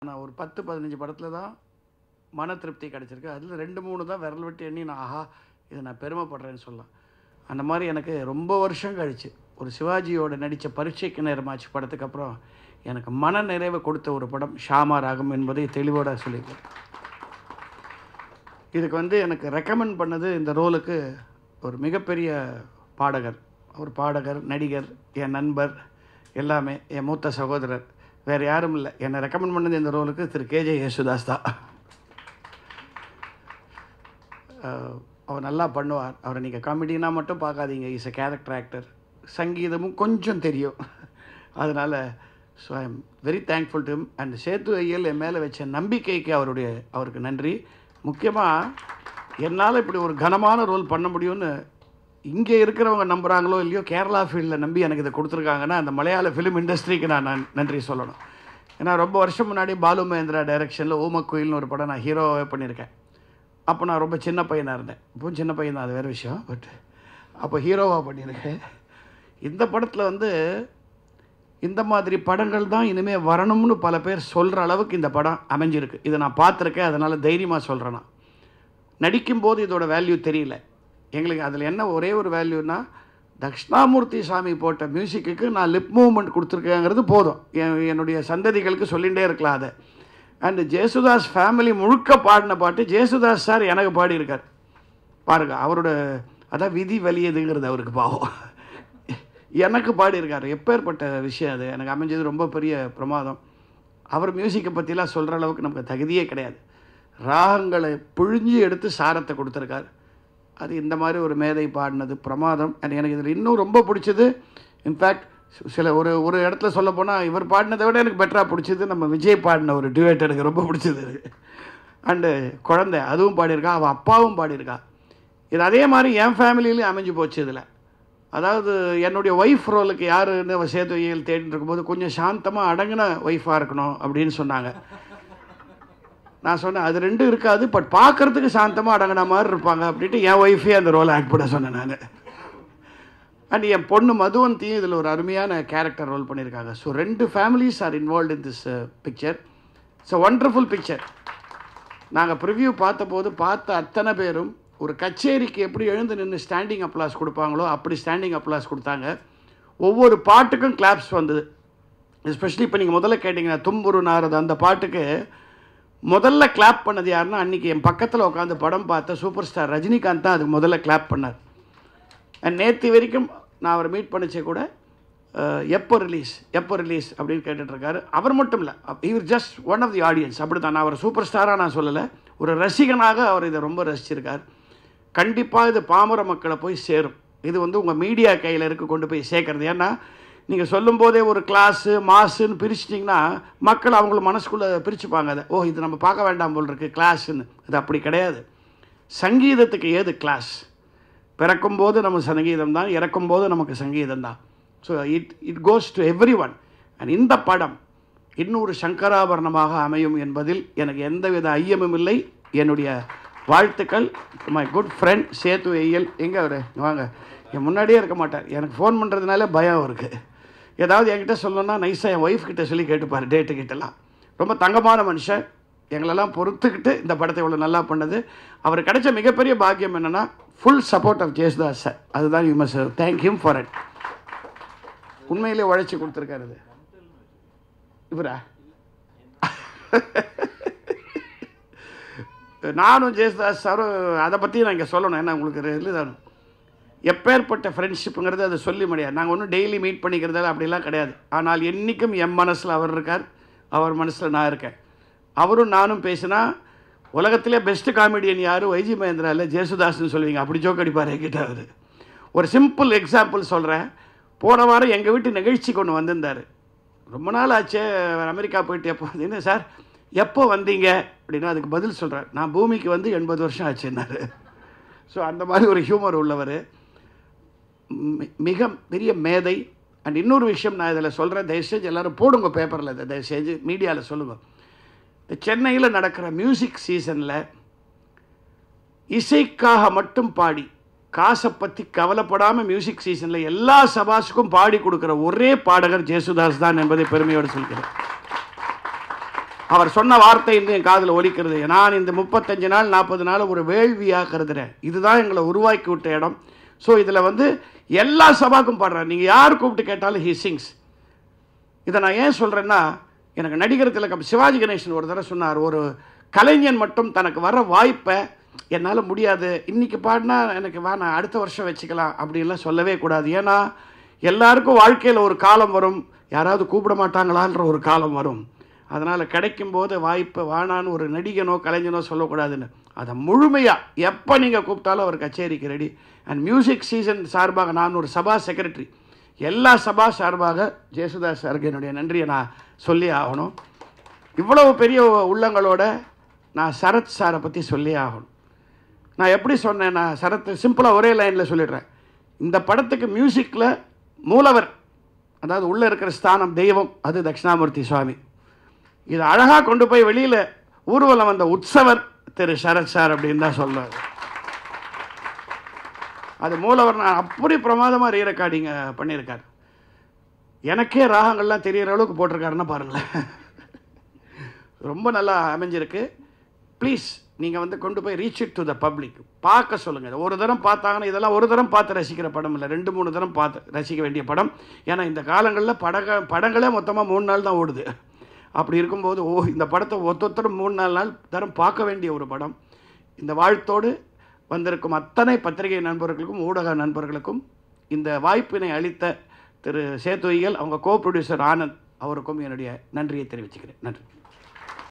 நான் ஒரு பத்து பதினஞ்சு படத்தில் தான் மன திருப்தி கிடச்சிருக்கு அதில் ரெண்டு மூணு தான் விரல் விட்டு எண்ணி நான் ஆஹா இதை நான் பெருமைப்படுறேன்னு சொல்லலாம் அந்த மாதிரி எனக்கு ரொம்ப வருஷம் கழிச்சு ஒரு சிவாஜியோட நடித்த பரீட்சைக்கு நேரமாச்சு படத்துக்கு அப்புறம் எனக்கு மன நிறைவை கொடுத்த ஒரு படம் ஷாமா ராகம் என்பதை தெளிவோட சொல்லிக்கிறேன் இதுக்கு வந்து எனக்கு ரெக்கமெண்ட் பண்ணது இந்த ரோலுக்கு ஒரு மிகப்பெரிய பாடகர் ஒரு பாடகர் நடிகர் என் நண்பர் எல்லாமே என் மூத்த சகோதரர் வேறு யாரும் இல்லை என்னை ரெக்கமெண்ட் பண்ணது இந்த ரோலுக்கு திரு கேஜே யேசுதாஸ் தான் அஹ், அவர் நல்லா பண்ணுவார் அவரை நீங்கள் காமெடினா மட்டும் பார்க்காதீங்க இஸ் a கேரக்டர் ஆக்டர் சங்கீதமும் கொஞ்சம் தெரியும் அதனால் so I am very thankful to and சேத்து ஐயல் என் மேலே வச்ச நம்பிக்கைக்கு அவருடைய அவருக்கு நன்றி முக்கியமாக என்னால் இப்படி ஒரு கனமான ரோல் பண்ண முடியும்னு இங்கே இருக்கிறவங்க நம்புகிறாங்களோ இல்லையோ கேரளா ஃபீல்டில் நம்பி எனக்கு இதை கொடுத்துருக்காங்கன்னா அந்த மலையாள ஃபிலிம் இண்டஸ்ட்ரிக்கு நான் நன்- நன்றி சொல்லணும் ஏன்னா ரொம்ப வருஷம் முன்னாடி பாலு மகேந்திரா டைரக்ஷனில் ஓமக்குயில்னு ஒரு படம் நான் ஹீரோவே பண்ணியிருக்கேன் அப்போ நான் ரொம்ப சின்ன பையனாக இருந்தேன் இப்போவும் சின்ன பையன் தான் அது வேறு விஷயம் பட் அப்போ ஹீரோவாக பண்ணியிருக்கேன் இந்த படத்தில் வந்து இந்த மாதிரி படங்கள் தான் இனிமேல் வரணும்னு பல பேர் சொல்கிற அளவுக்கு இந்த படம் அமைஞ்சிருக்கு இதை நான் பார்த்துருக்கேன் அதனால் தைரியமாக சொல்கிறேன் நான் நடிக்கும்போது இதோட வேல்யூ தெரியல எங்களுக்கு அதில் என்ன ஒரே ஒரு வேல்யூனா தக்ஷணாமூர்த்தி சாமி போட்ட மியூசிக்குக்கு நான் லிப் மூவ்மெண்ட் கொடுத்துருக்கேங்கிறது போதும் என் என்னுடைய சந்ததிகளுக்கு சொல்லிகிட்டே இருக்கலாம் அதை அண்டு ஜேசுதாஸ் ஃபேமிலி முழுக்க பாடின பாட்டு ஜேசுதாஸ் சார் எனக்கு பாடியிருக்கார் பாருங்க அவரோட அதான் விதி வலியதுங்கிறது அவருக்கு பாவம் எனக்கு பாடியிருக்காரு எப்பேற்பட்ட விஷயம் அது எனக்கு அமைஞ்சது ரொம்ப பெரிய பிரமாதம் அவர் மியூசிக்கை பற்றிலாம் சொல்கிற அளவுக்கு நமக்கு தகுதியே கிடையாது ராகங்களை புழிஞ்சு எடுத்து சாரத்தை கொடுத்துருக்காரு அது இந்த மாதிரி ஒரு மேதை பாடினது பிரமாதம் and எனக்கு இதில் இன்னும் ரொம்ப பிடிச்சது இன்ஃபேக்ட் சில ஒரு ஒரு இடத்துல சொல்ல போனால் இவர் பாடினதை விட எனக்கு பெட்டராக பிடிச்சது நம்ம விஜய் பாடின ஒரு டியூட் எனக்கு ரொம்ப பிடிச்சது அண்டு குழந்தை அதுவும் பாடியிருக்கா அவள் அப்பாவும் பாடியிருக்கா இது அதே மாதிரி என் ஃபேமிலியிலையும் அமைஞ்சு போச்சு இதில் அதாவது என்னுடைய ஒய்ஃப் ரோலுக்கு யாருன்னு அவள் சேது ஐயல் தேடிட்டு இருக்கும்போது கொஞ்சம் சாந்தமாக அடங்கின ஒய்ஃபாக இருக்கணும் அப்படின்னு சொன்னாங்க நான் சொன்னேன் அது ரெண்டும் இருக்காது பட் பார்க்கறதுக்கு சாந்தமாக அடங்கின மாதிரி இருப்பாங்க அப்படின்ட்டு என் ஒய்ஃபே அந்த ரோலை ஆக்ட் பண்ண சொன்னேன் நான் அண்ட் என் பொண்ணு மதுவந்தியும் இதில் ஒரு அருமையான கேரக்டர் ரோல் பண்ணியிருக்காங்க ஸோ ரெண்டு families are involve in this picture it's a wonderful picture நாங்கள் ப்ரிவ்யூ பார்த்தபோது பார்த்த அத்தனை பேரும் ஒரு கச்சேரிக்கு எப்படி எழுந்து நின்று ஸ்டாண்டிங் அப்ளாஸ் கொடுப்பாங்களோ அப்படி ஸ்டாண்டிங் அப்ளாஸ் கொடுத்தாங்க ஒவ்வொரு பாட்டுக்கும் கிளாப்ஸ் வந்தது எஸ்பெஷலி இப்போ நீங்கள் முதல்ல கேட்டிங்கன்னா தும்புரு நாரது அந்த பாட்டுக்கு முதல்ல கிளாப் பண்ணது யாருன்னா அன்றைக்கி என் பக்கத்தில் உட்காந்து படம் பார்த்த சூப்பர் ஸ்டார் ரஜினிகாந்த் தான் அதுக்கு முதல்ல கிளாப் பண்ணார் அண்ட் நேற்று வரைக்கும் நான் அவரை மீட் பண்ணிச்சே கூட அஹ், எப்போ ரிலீஸ் எப்போ ரிலீஸ் அப்படின்னு கேட்டுட்ருக்காரு அவர் மட்டும் இல்லை இவர் just one of the audience அப்படி தான் நான் அவர் சூப்பர் ஸ்டாராக நான் சொல்லலை ஒரு ரசிகனாக அவர் இதை ரொம்ப ரசிச்சிருக்கார் கண்டிப்பாக இது பாமர மக்களை போய் சேரும் இது வந்து உங்கள் மீடியா கையில் இருக்க கொண்டு போய் சேர்க்கறது ஏன்னா நீங்கள் சொல்லும்போதே ஒரு கிளாஸு மாசுன்னு பிரிச்சிட்டிங்கன்னா மக்கள் அவங்கள மனசுக்குள்ளே பிரிச்சுப்பாங்க அதை ஓ இது நம்ம பார்க்க வேண்டாம் போல் இருக்குது கிளாஸுன்னு அது அப்படி கிடையாது சங்கீதத்துக்கு ஏது கிளாஸ் பிறக்கும்போது நம்ம சங்கீதம் தான் இறக்கும்போது நமக்கு சங்கீதம் தான் so it it goes to everyone and இந்த படம் இன்னொரு சங்கராபரணமாக அமையும் என்பதில் எனக்கு எந்தவித ஐயமும் இல்லை என்னுடைய வாழ்த்துக்கள் மை குட் ஃப்ரெண்ட் சேத்து ஐயல் எங்கே அவர் வாங்க என் முன்னாடியே இருக்க மாட்டார் எனக்கு ஃபோன் பண்ணுறதுனால பயம் அவருக்கு ஏதாவது என்கிட்ட சொல்லணும்னா நைஸாக என் ஒய்ஃப் கிட்ட சொல்லி கேட்டுப்பார் டேட்டு கிட்டலாம் ரொம்ப தங்கமான மனுஷன் எங்களெல்லாம் பொறுத்துக்கிட்டு இந்த படத்தை இவ்வளோ நல்லா பண்ணது அவர் கிடைச்ச மிகப்பெரிய பாக்கியம் என்னென்னா full support of Yesudas sir அதுதான் you must thank him for it உண்மையிலே உழைச்சி கொடுத்துருக்காரு இது இவரா நானும் ஜெயசுதாஸ் சாரும் அதை பற்றி நான் இங்கே சொல்லணும் ஏன்னா உங்களுக்கு இதுதான் எப்பேற்பட்ட ஃப்ரெண்ட்ஷிப்புங்கிறது அதை சொல்லி முடியாது நாங்கள் ஒன்றும் டெய்லி மீட் பண்ணிக்கிறதால அப்படிலாம் கிடையாது ஆனால் என்றைக்கும் என் மனசில் அவர் இருக்கார் அவர் மனசில் நான் இருக்கேன் அவரும் நானும் பேசினா உலகத்திலே பெஸ்ட் காமெடியன் யார் வைஜி மகேந்திரா இல்லை ஜேசுதாஸ்னு சொல்லுவீங்க அப்படி ஜோக் அடிப்பார் என்கிட்ட அவர் ஒரு சிம்பிள் எக்ஸாம்பிள் சொல்கிறேன் போன வாரம் எங்கள் வீட்டு நிகழ்ச்சி கொண்டு வந்திருந்தார் ரொம்ப நாள் ஆச்சே அவர் அமெரிக்கா போயிட்டு எப்போ வந்தீங்க சார் எப்போ வந்தீங்க அப்படின்னா அதுக்கு பதில் சொல்கிறார் நான் பூமிக்கு வந்து எண்பது வருஷம் ஆச்சுன்னாரு ஸோ அந்த மாதிரி ஒரு ஹியூமர் உள்ளவர் மி- மிக பெரிய மேதை அண்ட் இன்னொரு விஷயம் நான் இதில் சொல்கிறேன் தயவுசெஞ்சு எல்லாரும் போடுங்க பேப்பரில் இதை தயவுசெஞ்சு மீடியாவில் சொல்லுங்கள் இந்த சென்னையில் நடக்கிற மியூசிக் சீசனில் இசைக்காக மட்டும் பாடி காசை பற்றி கவலைப்படாமல் மியூசிக் சீசனில் எல்லா சபாஸுக்கும் பாடி கொடுக்குற ஒரே பாடகர் ஜேசுதாஸ் தான் என்பதை பெருமையோடு சொல்கிறேன் அவர் சொன்ன வார்த்தை இந்த என் காதில் ஒலிக்கிறது நான் இந்த முப்பத்தஞ்சு நாள் நாற்பது நாள் ஒரு வேள்வியாக கருதுறேன் இதுதான் எங்களை உருவாக்கி விட்ட இடம் ஸோ இதில் வந்து எல்லா சபாக்கும் பாடுறார் நீங்கள் யார் கூப்பிட்டு கேட்டாலும் ஹி சிங்ஸ் இதை நான் ஏன் சொல்கிறேன்னா எனக்கு நடிகர் திலகம் சிவாஜி கணேசன் ஒரு தடவை சொன்னார் ஒரு கலைஞன் மட்டும் தனக்கு வர வாய்ப்பை என்னால் முடியாது இன்றைக்கி பாடினா எனக்கு வேணாம் அடுத்த வருஷம் வச்சுக்கலாம் அப்படின்லாம் சொல்லவே கூடாது ஏன்னா எல்லாருக்கும் வாழ்க்கையில் ஒரு காலம் வரும் யாராவது கூப்பிட மாட்டாங்களான்ற ஒரு காலம் வரும் அதனால் கிடைக்கும்போது வாய்ப்பை வானான்னு ஒரு நடிகனோ கலைஞனோ சொல்லக்கூடாதுன்னு அதை முழுமையாக எப்போ நீங்கள் கூப்பிட்டாலும் அவர் கச்சேரிக்கு ரெடி அண்ட் மியூசிக் சீசன் சார்பாக நான் ஒரு சபா செக்ரட்டரி எல்லா சபா சார்பாக ஜேசுதாஸ் சாருக்கு என்னுடைய நன்றியை நான் சொல்லி ஆகணும் இவ்வளவு பெரிய உள்ளங்களோட நான் சரத் சாரை பற்றி சொல்லி ஆகணும் நான் எப்படி சொன்னேன் நான் சரத் சிம்பிளாக ஒரே லைனில் சொல்லிடுறேன் இந்த படத்துக்கு மியூசிக்கில் மூலவர் அதாவது உள்ளே இருக்கிற ஸ்தானம் தெய்வம் அது தட்சிணாமூர்த்தி சுவாமி இதை அழகாக கொண்டு போய் வெளியில் ஊர்வலம் வந்த உற்சவர் திரு சரத் சார் அப்படின்னு தான் சொல்லுவார் அது மூலவர் நான் அப்படி பிரமாதமாக ரீ ரெக்கார்டிங் பண்ணியிருக்கார் எனக்கே ராகங்கள்லாம் தெரியற அளவுக்கு போட்டிருக்காருன்னா பாருங்களேன் ரொம்ப நல்லா அமைஞ்சிருக்கு ப்ளீஸ் நீங்கள் வந்து கொண்டு போய் reach it to the public பார்க்க சொல்லுங்கள் ஒரு தரம் பார்த்தாங்கன்னா இதெல்லாம் ஒரு தரம் பார்த்து ரசிக்கிற படம் இல்லை ரெண்டு மூணு தரம் பார்த்து ரசிக்க வேண்டிய படம் ஏன்னா இந்த காலங்களில் படக படங்களே மொத்தமாக மூணு நாள் தான் ஓடுது அப்படி இருக்கும்போது ஓ இந்த படத்தை ஒத்தொத்தரும் மூணு நாலு நாள் தரம் பார்க்க வேண்டிய ஒரு படம் இந்த வாழ்த்தோடு வந்திருக்கும் அத்தனை பத்திரிகை நண்பர்களுக்கும் ஊடக நண்பர்களுக்கும் இந்த வாய்ப்பினை அளித்த திரு சேத்துவைகள் அவங்க கோ ப்ரொடியூசர் ஆனந்த் அவருக்கும் என்னுடைய நன்றியை தெரிவிச்சுக்கிறேன் நன்றி